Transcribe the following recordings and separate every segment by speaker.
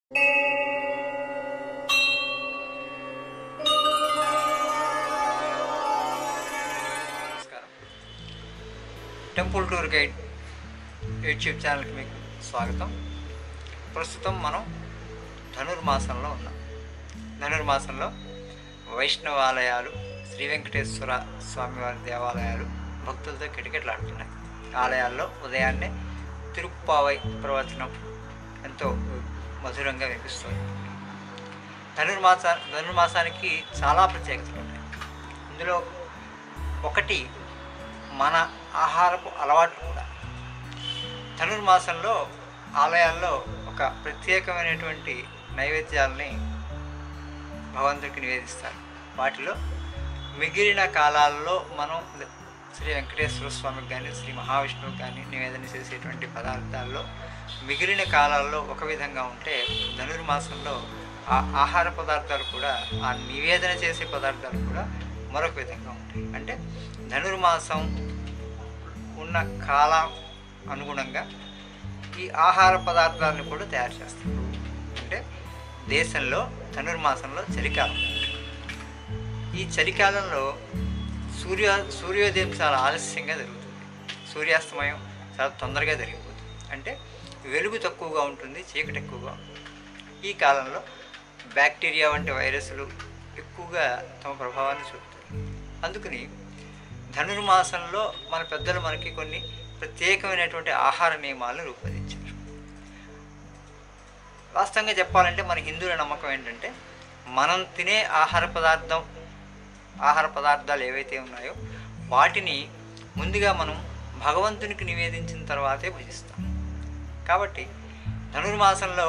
Speaker 1: నమస్కారం temple tour guide YouTube ఛానల్కి మీకు స్వాగతం ప్రస్తుతం మనం ధనుర్మాసంలో ఉన్నాం ధనుర్మాసంలో వైష్ణవాలయాలు శ్రీ వెంకటేశ్వర స్వామివారి దేవాలయాలు భక్తులతో కిటకిటలాడుతున్నాయి ఆలయాల్లో ఉదయాన్నే తిరుప్పావై ప్రవచనం ఎంతో మధురంగా వినిపిస్తుంది ధనుర్మాస ధనుర్మాసానికి చాలా ప్రత్యేకతలు ఉన్నాయి ఇందులో ఒకటి మన ఆహారపు అలవాట్లు కూడా ధనుర్మాసంలో ఆలయాల్లో ఒక ప్రత్యేకమైనటువంటి నైవేద్యాలని భగవంతుడికి నివేదిస్తారు వాటిలో మిగిలిన కాలాల్లో మనం శ్రీ వెంకటేశ్వర స్వామికి కానీ శ్రీ మహావిష్ణువుకి కానీ నివేదన చేసేటువంటి పదార్థాల్లో మిగిలిన కాలాల్లో ఒక విధంగా ఉంటే ధనుర్మాసంలో ఆ ఆహార పదార్థాలు కూడా ఆ నివేదన చేసే పదార్థాలు కూడా మరొక విధంగా ఉంటాయి అంటే ధనుర్మాసం ఉన్న కాలం అనుగుణంగా ఈ ఆహార పదార్థాలను కూడా తయారు చేస్తారు అంటే దేశంలో ధనుర్మాసంలో చలికాలం ఈ చలికాలంలో సూర్య సూర్యోదయం చాలా ఆలస్యంగా జరుగుతుంది సూర్యాస్తమయం చాలా తొందరగా జరిగిపోతుంది అంటే వెలుగు తక్కువగా ఉంటుంది చీకటి ఎక్కువగా ఉంటుంది ఈ కాలంలో బ్యాక్టీరియా వంటి వైరస్లు ఎక్కువగా తమ ప్రభావాన్ని చూపుతాయి అందుకని ధనుర్మాసంలో మన పెద్దలు మనకి కొన్ని ప్రత్యేకమైనటువంటి ఆహార నియమాలను రూపొందించారు వాస్తవంగా చెప్పాలంటే మన హిందువుల నమ్మకం ఏంటంటే మనం తినే ఆహార పదార్థం ఆహార పదార్థాలు ఏవైతే ఉన్నాయో వాటిని ముందుగా మనం భగవంతునికి నివేదించిన తర్వాతే భుజిస్తాం కాబట్టి ధనుర్మాసంలో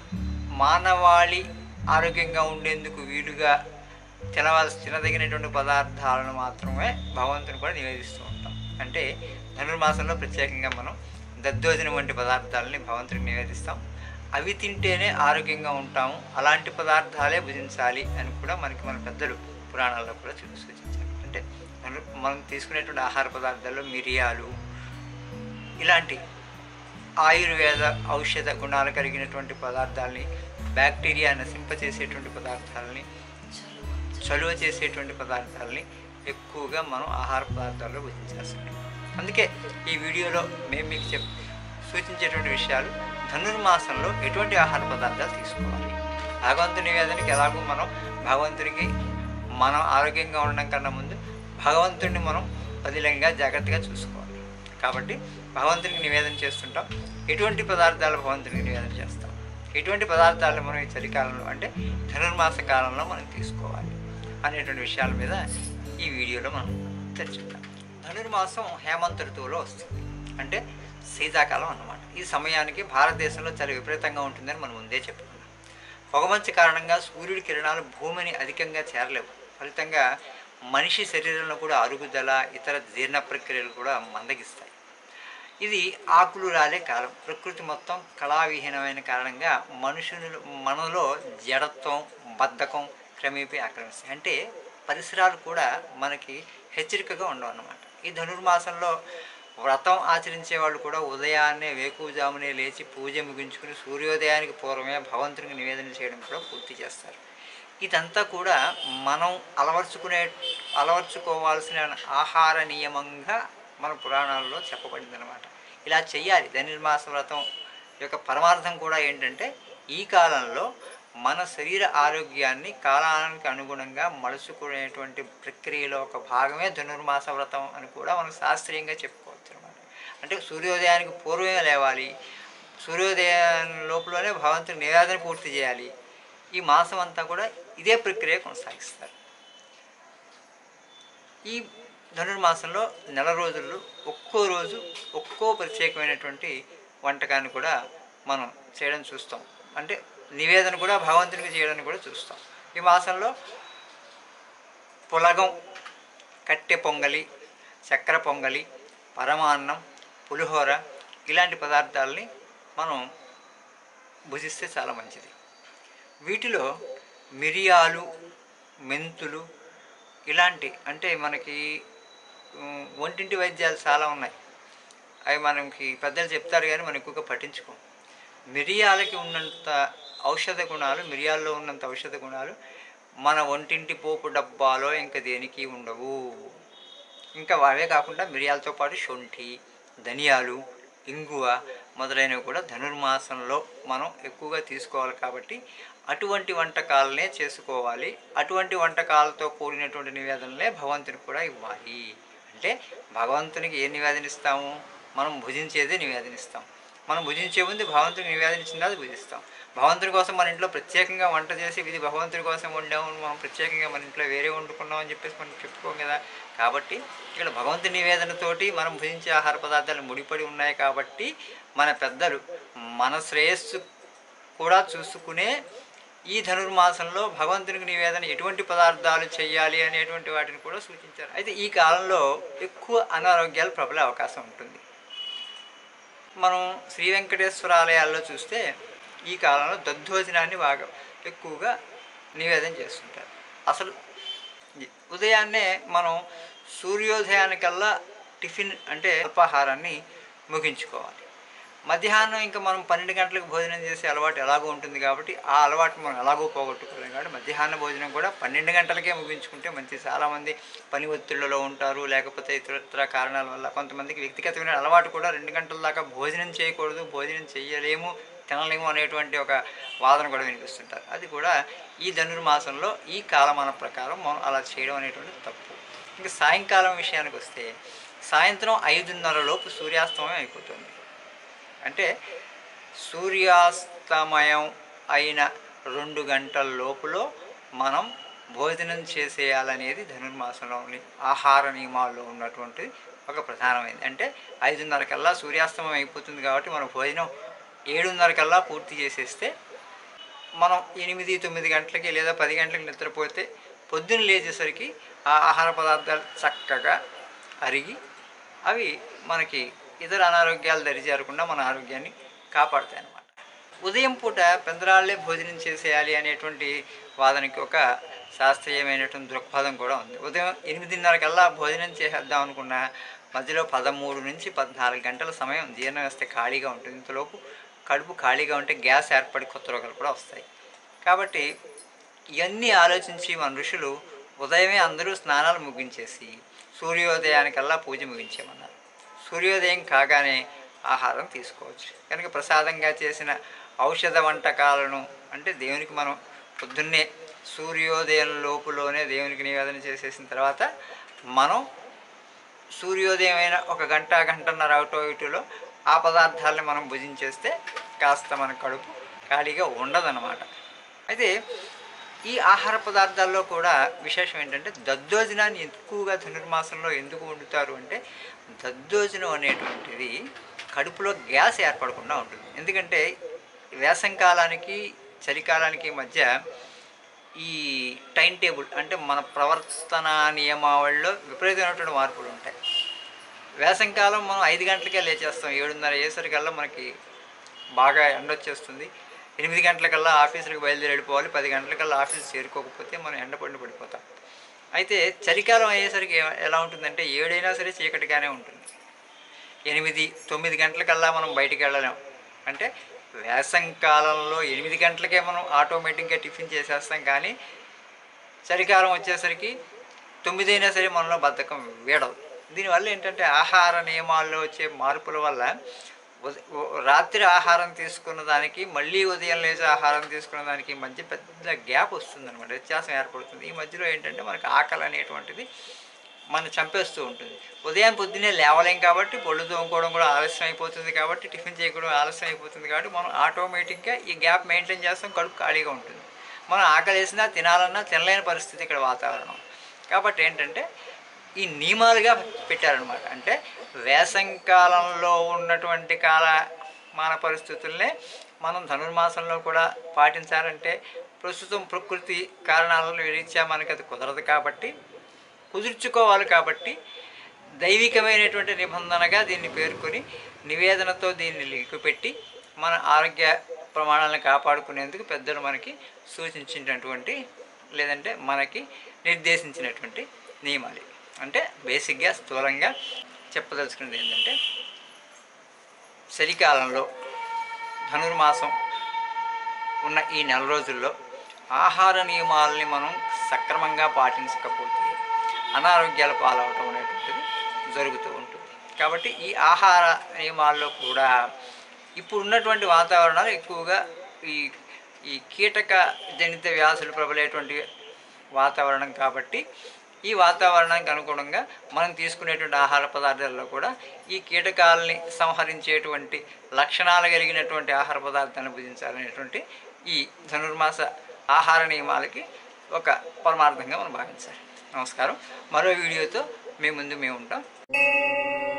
Speaker 1: మానవాళి ఆరోగ్యంగా ఉండేందుకు వీలుగా తినవలసి తినదగినటువంటి పదార్థాలను మాత్రమే భగవంతుని కూడా నివేదిస్తూ ఉంటాం అంటే ధనుర్మాసంలో ప్రత్యేకంగా మనం దద్దోజనం వంటి పదార్థాలని భగవంతునికి నివేదిస్తాం అవి తింటేనే ఆరోగ్యంగా ఉంటాము అలాంటి పదార్థాలే భుజించాలి అని కూడా మనకి మన పెద్దలు పురాణాల్లో కూడా చూ- సూచించారు అంటే మనం మనం తీసుకునేటువంటి ఆహార పదార్థాల్లో మిరియాలు ఇలాంటి ఆయుర్వేద ఔషధ గుణాలు కలిగినటువంటి పదార్థాలని బ్యాక్టీరియా నశింపచేసేటువంటి పదార్థాలని చలువ చేసేటువంటి పదార్థాలని ఎక్కువగా మనం ఆహార పదార్థాల్లో భుజించాల్సింది అందుకే ఈ వీడియోలో మేము మీకు చెప్ సూచించేటువంటి విషయాలు ధనుర్మాసంలో ఎటువంటి ఆహార పదార్థాలు తీసుకోవాలి భగవంతుని నివేదనకి ఎలాగో మనం భగవంతునికి మనం ఆరోగ్యంగా ఉండడం కన్నా ముందు భగవంతుడిని మనం పదిలంగా జాగ్రత్తగా చూసుకోవాలి కాబట్టి భగవంతునికి నివేదన చేస్తుంటాం ఎటువంటి పదార్థాలు భగవంతునికి నివేదన చేస్తాం ఎటువంటి పదార్థాలు మనం ఈ చలికాలంలో అంటే ధనుర్మాస కాలంలో మనం తీసుకోవాలి అనేటువంటి విషయాల మీద ఈ వీడియోలో మనం చర్చిద్దాం ధనుర్మాసం హేమంత ఋతువులో వస్తుంది అంటే శీతాకాలం అన్నమాట ఈ సమయానికి భారతదేశంలో చాలా విపరీతంగా ఉంటుందని మనం ముందే చెప్పుకున్నాం పొగమంచు కారణంగా సూర్యుడి కిరణాలు భూమిని అధికంగా చేరలేవు ఫలితంగా మనిషి శరీరంలో కూడా అరుగుదల ఇతర జీర్ణ ప్రక్రియలు కూడా మందగిస్తాయి ఇది ఆకులు రాలే కాలం ప్రకృతి మొత్తం కళావిహీనమైన కారణంగా మనుషులు మనలో జడత్వం బద్ధకం క్రమేపీ ఆక్రమిస్తాయి అంటే పరిసరాలు కూడా మనకి హెచ్చరికగా ఉండవు అన్నమాట ఈ ధనుర్మాసంలో వ్రతం ఆచరించే వాళ్ళు కూడా ఉదయాన్నే వేకువజామునే లేచి పూజ ముగించుకుని సూర్యోదయానికి పూర్వమే భగవంతునికి నివేదన చేయడం కూడా పూర్తి చేస్తారు ఇదంతా కూడా మనం అలవర్చుకునే అలవర్చుకోవాల్సిన ఆహార నియమంగా మన పురాణాల్లో చెప్పబడింది అనమాట ఇలా చెయ్యాలి ధనుర్మాస వ్రతం యొక్క పరమార్థం కూడా ఏంటంటే ఈ కాలంలో మన శరీర ఆరోగ్యాన్ని కాలానికి అనుగుణంగా మలుచుకునేటువంటి ప్రక్రియలో ఒక భాగమే ధనుర్మాస వ్రతం అని కూడా మనం శాస్త్రీయంగా చెప్పుకోవచ్చు అనమాట అంటే సూర్యోదయానికి పూర్వమే లేవాలి సూర్యోదయం లోపలనే భగవంతుని నివేదన పూర్తి చేయాలి ఈ మాసం అంతా కూడా ఇదే ప్రక్రియ కొనసాగిస్తారు ఈ ధనుర్మాసంలో నెల రోజుల్లో ఒక్కో రోజు ఒక్కో ప్రత్యేకమైనటువంటి వంటకాన్ని కూడా మనం చేయడం చూస్తాం అంటే నివేదన కూడా భగవంతునికి చేయడానికి కూడా చూస్తాం ఈ మాసంలో పులగం కట్టె పొంగలి చక్కెర పొంగలి పరమాన్నం పులిహోర ఇలాంటి పదార్థాలని మనం భుజిస్తే చాలా మంచిది వీటిలో మిరియాలు మెంతులు ఇలాంటి అంటే మనకి ఉమ్, ఒంటింటి వైద్యాలు చాలా ఉన్నాయి అవి మనకి పెద్దలు చెప్తారు కానీ మనం ఎక్కువగా పట్టించుకోం మిరియాలకి ఉన్నంత ఔషధ గుణాలు మిరియాల్లో ఉన్నంత ఔషధ గుణాలు మన ఒంటింటి పోపు డబ్బాలో ఇంకా దేనికి ఉండవు ఇంకా అవే కాకుండా మిరియాలతో పాటు శొంఠి ధనియాలు ఇంగువ మొదలైనవి కూడా ధనుర్మాసంలో మనం ఎక్కువగా తీసుకోవాలి కాబట్టి అటువంటి వంటకాలనే చేసుకోవాలి అటువంటి వంటకాలతో కూడినటువంటి నివేదనలే భగవంతునికి కూడా ఇవ్వాలి అంటే భగవంతునికి ఏ నివేదన ఇస్తాము మనం భుజించేదే నివేదన ఇస్తాం మనం భుజించే ముందు భగవంతునికి నివేదన ఇచ్చింది అది భుజిస్తాం భగవంతుని కోసం మన ఇంట్లో ప్రత్యేకంగా వంట చేసి ఇది భగవంతుని కోసం వండాము మనం ప్రత్యేకంగా మన ఇంట్లో వేరే వండుకున్నాం అని చెప్పేసి మనం చెప్పుకోం కదా కాబట్టి ఇక్కడ భగవంతుని నివేదనతోటి మనం భుజించే ఆహార పదార్థాలు ముడిపడి ఉన్నాయి కాబట్టి మన పెద్దలు మన శ్రేయస్సు కూడా చూసుకునే ఈ ధనుర్మాసంలో భగవంతునికి నివేదన ఎటువంటి పదార్థాలు చేయాలి అనేటువంటి వాటిని కూడా సూచించారు అయితే ఈ కాలంలో ఎక్కువ అనారోగ్యాలు ప్రబలే అవకాశం ఉంటుంది మనం శ్రీ వెంకటేశ్వర ఆలయాల్లో చూస్తే ఈ కాలంలో దద్దోజనాన్ని బాగా ఎక్కువగా నివేదన చేస్తుంటారు అసలు ఇ- ఉదయాన్నే మనం సూర్యోదయానికల్లా టిఫిన్ అంటే అల్పాహారాన్ని ముగించుకోవాలి మధ్యాహ్నం ఇంకా మనం పన్నెండు గంటలకు భోజనం చేసే అలవాటు ఎలాగో ఉంటుంది కాబట్టి ఆ అలవాటు మనం ఎలాగో పోగొట్టుకోలేం కాబట్టి మధ్యాహ్న భోజనం కూడా పన్నెండు గంటలకే ముగించుకుంటే మంచి చాలామంది పని ఒత్తిళ్లలో ఉంటారు లేకపోతే ఇతరత్ర కారణాల వల్ల కొంతమందికి వ్యక్తిగతమైన అలవాటు కూడా రెండు గంటల దాకా భోజనం చేయకూడదు భోజనం చేయలేము తినలేము అనేటువంటి ఒక వాదన కూడా వినిపిస్తుంటారు అది కూడా ఈ ధనుర్మాసంలో ఈ కాలమాన ప్రకారం మనం అలా చేయడం అనేటువంటి తప్పు ఇంకా సాయంకాలం విషయానికి వస్తే సాయంత్రం ఐదున్నర లోపు సూర్యాస్తమయం అయిపోతుంది అంటే సూర్యాస్తమయం అయిన రెండు గంటల లోపులో మనం భోజనం చేసేయాలనేది ధనుర్మాసంలోని ఆహార నియమాల్లో ఉన్నటువంటి ఒక ప్రధానమైనది అంటే ఐదున్నర కల్లా సూర్యాస్తమయం అయిపోతుంది కాబట్టి మన భోజనం ఏడున్నర కల్లా పూర్తి చేసేస్తే మనం ఎనిమిది తొమ్మిది గంటలకి లేదా పది గంటలకి నిద్రపోతే పొద్దున్న లేచేసరికి ఆ ఆహార పదార్థాలు చక్కగా అరిగి అవి మనకి ఇతర అనారోగ్యాలు దరిచేరకుండా మన ఆరోగ్యాన్ని కాపాడుతాయి అన్నమాట ఉదయం పూట పెందరాళ్ళే భోజనం చేసేయాలి అనేటువంటి వాదనకి ఒక శాస్త్రీయమైనటువంటి దృక్పథం కూడా ఉంది ఉదయం ఎనిమిదిన్నర కల్లా భోజనం చేసేద్దాం అనుకున్న మధ్యలో పదమూడు నుంచి పద్నాలుగు గంటల సమయం జీర్ణ వ్యవస్థ ఖాళీగా ఉంటుంది ఇంతలోపు కడుపు ఖాళీగా ఉంటే గ్యాస్ ఏర్పడి కొత్త రోగాలు కూడా వస్తాయి కాబట్టి ఇవన్నీ ఆలోచించి మన ఋషులు ఉదయమే అందరూ స్నానాలు ముగించేసి సూర్యోదయానికల్లా పూజ ముగించేమన్నారు సూర్యోదయం కాగానే ఆహారం తీసుకోవచ్చు కనుక ప్రసాదంగా చేసిన ఔషధ వంటకాలను అంటే దేవునికి మనం పొద్దున్నే సూర్యోదయం లోపులోనే దేవునికి నివేదన చేసేసిన తర్వాత మనం సూర్యోదయం అయిన ఒక గంట గంటన్నర అటో ఇటులో ఆ పదార్థాలని మనం భుజించేస్తే కాస్త మన కడుపు ఖాళీగా ఉండదన్నమాట అయితే ఈ ఆహార పదార్థాల్లో కూడా విశేషం ఏంటంటే దద్దోజనాన్ని ఎక్కువగా ధనుర్మాసంలో ఎందుకు వండుతారు అంటే దద్దోజనం అనేటువంటిది కడుపులో గ్యాస్ ఏర్పడకుండా ఉంటుంది ఎందుకంటే వేసంకాలానికి చలికాలానికి మధ్య ఈ టైం టేబుల్ అంటే మన ప్రవర్తన నియమావళిలో విపరీతమైనటువంటి మార్పులు ఉంటాయి వేసంకాలం మనం ఐదు గంటలకే లేచేస్తాం ఏడున్నర అయ్యేసరికల్లా మనకి బాగా ఎండ వచ్చేస్తుంది ఎనిమిది గంటలకల్లా ఆఫీసులకు బయలుదేరి వెళ్ళిపోవాలి పది గంటలకల్లా ఆఫీస్ చేరుకోకపోతే మనం ఎండ పడిన పడిపోతాం అయితే చలికాలం అయ్యేసరికి ఏ- ఎలా ఉంటుందంటే ఏడైనా సరే చీకటిగానే ఉంటుంది ఎనిమిది తొమ్మిది గంటలకల్లా మనం బయటికి వెళ్ళలేం అంటే వేసంకాలంలో ఎనిమిది గంటలకే మనం ఆటోమేటిక్గా టిఫిన్ చేసేస్తాం కానీ చలికాలం వచ్చేసరికి తొమ్మిది అయినా సరే మనలో బద్ధకం వీడదు దీనివల్ల ఏంటంటే ఆహార నియమాల్లో వచ్చే మార్పుల వల్ల ఉద- ఉ- రాత్రి ఆహారం తీసుకున్న దానికి మళ్ళీ ఉదయం లేచి ఆహారం తీసుకున్న దానికి మధ్య పెద్ద గ్యాప్ వస్తుంది అనమాట వ్యత్యాసం ఏర్పడుతుంది ఈ మధ్యలో ఏంటంటే మనకి ఆకలి అనేటువంటిది మనం చంపేస్తూ ఉంటుంది ఉదయం పొద్దున్నే లేవలేం కాబట్టి పొళ్ళు తోముకోవడం కూడా ఆలస్యం అయిపోతుంది కాబట్టి టిఫిన్ చేయడం ఆలస్యం అయిపోతుంది కాబట్టి మనం ఆటోమేటిక్గా ఈ గ్యాప్ మెయింటైన్ చేస్తాం కడుపు ఖాళీగా ఉంటుంది మనం ఆకలి వేసినా తినాలన్నా తినలేని పరిస్థితి ఇక్కడ వాతావరణం కాబట్టి ఏంటంటే ఈ నియమాలుగా పెట్టారనమాట అంటే వేసంకాలంలో ఉన్నటువంటి కాలమాన పరిస్థితుల్నే మనం ధనుర్మాసంలో కూడా పాటించాలంటే ప్రస్తుతం ప్రకృతి కారణాల రీత్యా మనకి అది కుదరదు కాబట్టి కుదుర్చుకోవాలి కాబట్టి దైవికమైనటువంటి నిబంధనగా దీన్ని పేర్కొని నివేదనతో దీన్ని లింకు పెట్టి మన ఆరోగ్య ప్రమాణాలను కాపాడుకునేందుకు పెద్దలు మనకి సూచించినటువంటి లేదంటే మనకి నిర్దేశించినటువంటి నియమాలు ఇవి. అంటే బేసిక్గా స్థూలంగా చెప్పదలుచుకున్నది ఏంటంటే చలికాలంలో ధనుర్మాసం ఉన్న ఈ నెల రోజుల్లో ఆహార నియమాలని మనం సక్రమంగా పాటించకపోతే అనారోగ్యాల పాలవటం అనేటువంటిది జరుగుతూ ఉంటుంది కాబట్టి ఈ ఆహార నియమాల్లో కూడా ఇప్పుడు ఉన్నటువంటి వాతావరణాలు ఎక్కువగా ఈ ఈ కీటక జనిత వ్యాధులు ప్రబలేటువంటి వాతావరణం కాబట్టి ఈ వాతావరణానికి అనుగుణంగా మనం తీసుకునేటువంటి ఆహార పదార్థాల్లో కూడా ఈ కీటకాలని సంహరించేటువంటి లక్షణాలు కలిగినటువంటి ఆహార పదార్థాలను భుజించాలనేటువంటి ఈ ధనుర్మాస ఆహార నియమాలకి ఒక పరమార్థంగా మనం భావించాలి నమస్కారం మరో వీడియోతో మీ ముందు మేము ఉంటాం